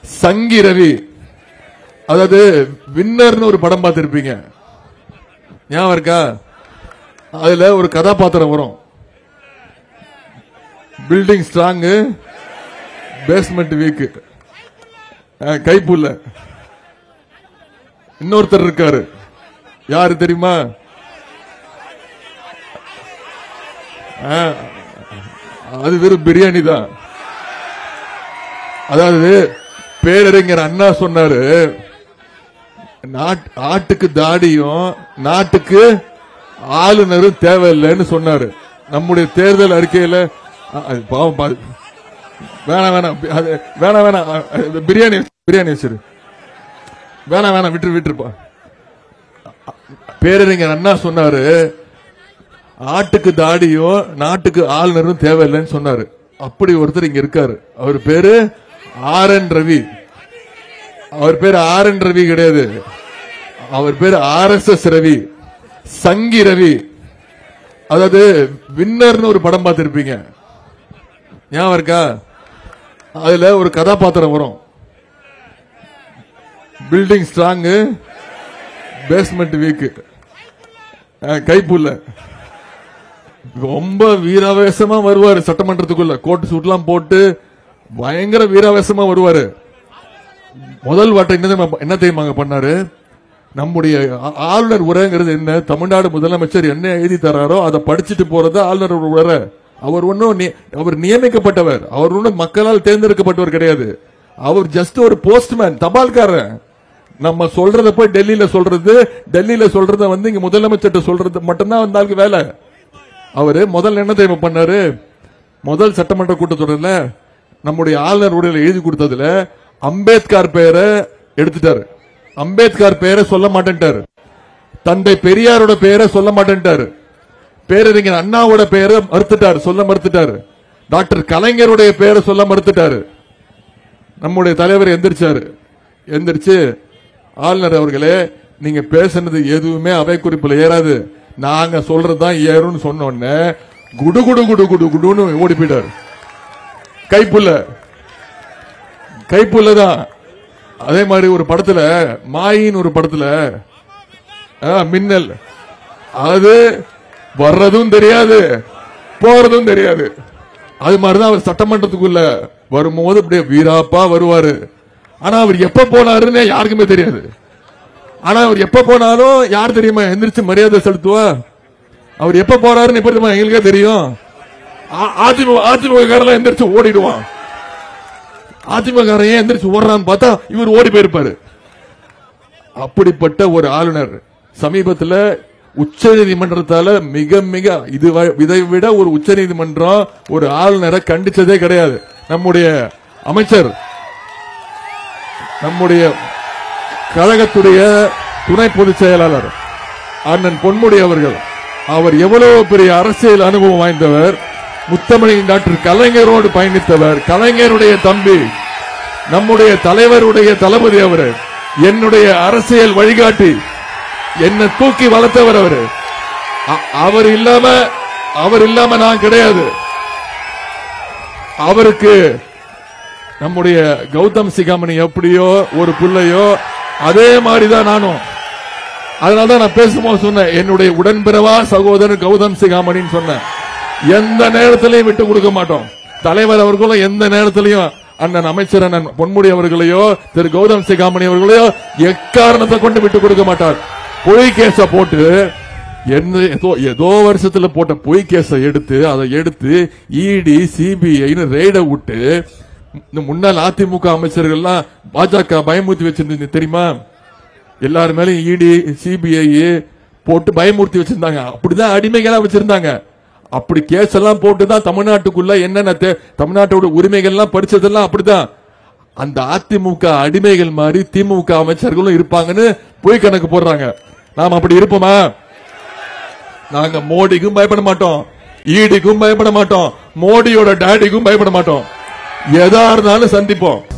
சங்கி ரவி அதாவது வின்னர்னு ஒரு படம் பார்த்திருப்பீங்க ஞாபகம் இருக்கா அதுல ஒரு கதாபாத்திரம் வரும் building strong basement weak Kaipulla இன்னொருத்தர் இருக்காரு யாரு தெரியுமா ஆ, அது வெறும் பிரியாணி தான் அதாவது பேரறிஞர் அண்ணா சொன்னாரு நாட்- ஆட்டுக்கு தாடியும் நாட்டுக்கு ஆளுநரும் தேவையில்லைன்னு சொன்னாரு நம்முடைய தேர்தல் அறிக்கையில அ, அது பாவம் பா- வேணாம் வேணாம் பி- அது வேணாம் வேணாம் அ, அது பிரியாணி பிரியாணி வச்சிரு வேணாம் வேணாம் விட்டு விட்டுருப்பா பேரறிஞர் அண்ணா சொன்னாரு ஆட்டுக்கு தாடியும் நாட்டுக்கு ஆளுநரும் தேவையில்லைன்னு சொன்னாரு அப்படி ஒருத்தர் இங்க இருக்காரு அவர் பேரு ஆர் என் ரவி அவர் பேரு ஆர் என் ரவி கிடையாது அவர் பேரு R S S Ravi Sanghi Ravi அதாவது வின்னர்னு ஒரு படம் பார்த்திருப்பீங்க ஞாபகம் இருக்கா அதுல ஒரு கதாபாத்திரம் வரும் building strong basement weak Kaipulla ரொம்ப வீராவேசமா வருவாரு சட்டமன்றத்துக்குள்ள கோட்டு சூட்லாம் போட்டு பயங்கர வீராவேசமா வருவாரு முதல் வாட்டை என்ன தெரியுமா- என்ன தெரியுமாங்க பண்ணாரு நம்முடைய ஆ- ஆளுநர் உரைங்கிறது என்ன தமிழ்நாடு முதலமைச்சர் என்ன எழுதி தராரோ அதை படிச்சுட்டு போறது ஆளுநர் உரை அவர் ஒன்னும் அவர் நியமிக்கப்பட்டவர் அவர் ஒன்னும் மக்களால் தேர்ந்தெடுக்கப்பட்டவர் கிடையாது அவர் ஜஸ்ட் ஒரு போஸ்ட்மேன் தபால்காரன் நம்ம சொல்றத போய் டெல்லியில சொல்றது டெல்லியில சொல்றத வந்து இங்க முதலமைச்சர்கிட்ட சொல்றது மட்டும்தான் வந்தாளுக்கு வேலை அவரு முதல்ல என்ன தெரியுமா பண்ணாரு முதல் சட்டமன்ற கூட்டத்தொடர்ல நம்முடைய ஆளுநர் உரையில எழுதி கொடுத்ததுல அம்பேத்கர் பெயரை எடுத்துட்டாரு அம்பேத்கர் பெயரை சொல்ல மாட்டேன்ட்டாரு தந்தை பெரியாரோட பெயரை சொல்ல மாட்டேன்ட்டாரு பேரறிஞர் அண்ணாவோட பெயரை மறுத்துட்டாரு சொல்ல மறுத்துட்டாரு டாக்டர் கலைஞருடைய பெயரை சொல்ல மறுத்துட்டாரு நம்முடைய தலைவர் எந்திரிச்சாரு எந்திரிச்சு ஆளுநர் அவர்களே நீங்க பேசுனது எதுவுமே அவை குறிப்புல ஏறாது நாங்க சொல்றதுதான் ஏறும்னு சொன்ன உடனே குடு குடு குடு குடு குடுன்னு ஓடி போயிட்டாரு கைப்புள்ள கைப்புள்ள தான் அதே மாதிரி ஒரு படத்துல மாயின்னு ஒரு படத்துல ஆ, மின்னல் அது வர்றதும் தெரியாது போறதும் தெரியாது அது மாதிரிதான் அவர் சட்டமன்றத்துக்குள்ள வரும்போது அப்படியே வீராப்பா வருவாரு ஆனா அவர் எப்ப போனாருன்னு யாருக்குமே தெரியாது ஆனா அவர் எப்ப போனாலும் யார் தெரியுமா எந்திரிச்சு மரியாதை செலுத்துவா அவர் எப்ப போறாருன்னு எப்ப தெரியுமா எங்களுக்கே தெரியும் அ- அதிமுக அதிமுக எந்திரிச்சு ஓடிடுவான் அதிமுக ஏன் எந்திரிச்சு ஓடுறான்னு பார்த்தா இவர் ஓடி போயிருப்பாரு அப்படிப்பட்ட ஒரு ஆளுநர் சமீபத்துல உச்ச நீதிமன்றத்தால மிக மிக இது வ- இதை விட ஒரு உச்ச நீதிமன்றம் ஒரு ஆளுநரை கண்டிச்சதே கிடையாது நம்முடைய அமைச்சர் நம்முடைய கழகத்துடைய துணை பொதுச் செயலாளர் அண்ணன் பொன்முடி அவர்கள் அவர் எவ்வளவு பெரிய அரசியல் அனுபவம் வாய்ந்தவர் முத்தமிழின் டாக்டர் கலைஞரோடு பயணித்தவர் கலைஞருடைய தம்பி நம்முடைய தலைவருடைய தளபதி அவர் என்னுடைய அரசியல் வழிகாட்டி என்னை தூக்கி வளர்த்தவர் அவரு அ- அவர் இல்லாம அவர் இல்லாம நான் கிடையாது அவருக்கு நம்முடைய கௌதம் சிகாமணி எப்படியோ ஒரு புள்ளையோ அதே மாதிரிதான் நானும் அதனாலதான் நான் பேசும்போது சொன்னேன் என்னுடைய உடன்பிறவா சகோதரர் கௌதம் சிகாமணின்னு சொன்னேன் எந்த நேரத்திலையும் விட்டு கொடுக்க மாட்டோம் தலைவர் அவர்களும் எந்த நேரத்திலையும் அண்ணன் அமைச்சர் அண்ணன் பொன்முடி அவர்களையோ திரு கௌதம் சிகாமணி அவர்களையோ எக்காரணத்தை கொண்டு விட்டு கொடுக்க மாட்டார் பொய் கேஸ போட்டு என்ன ஏதோ ஏதோ வருஷத்துல போட்ட பொய் கேஸை எடுத்து அதை எடுத்து இடி சிபிஐன்னு ரெய்ட விட்டு இந்த முன்னாள் அதிமுக அமைச்சர்கள்லாம் பாஜக பயமுறுத்தி வச்சிருந்தீங்க தெரியுமா எல்லாரு மேலயும் இடி சிபிஐ போட்டு பயமுறுத்தி வச்சிருந்தாங்க அப்படிதான் அடிமைகளா வச்சிருந்தாங்க அப்படி கேஸ் எல்லாம் போட்டு தான் தமிழ்நாட்டுக்குள்ள என்னென்ன தே- தமிழ்நாட்டோட உரிமைகள் எல்லாம் படிச்சதெல்லாம் அப்படிதான் அந்த அதிமுக அடிமைகள் மாதிரி திமுக அமைச்சர்களும் இருப்பாங்கன்னு பொய் கணக்கு போடுறாங்க நாம் அப்படி இருப்போமா நாங்க மோடிக்கும் பயப்பட மாட்டோம் ஈடிக்கும் பயப்பட மாட்டோம் மோடியோட டாடிக்கும் பயப்பட மாட்டோம் எதா இருந்தாலும் சந்திப்போம்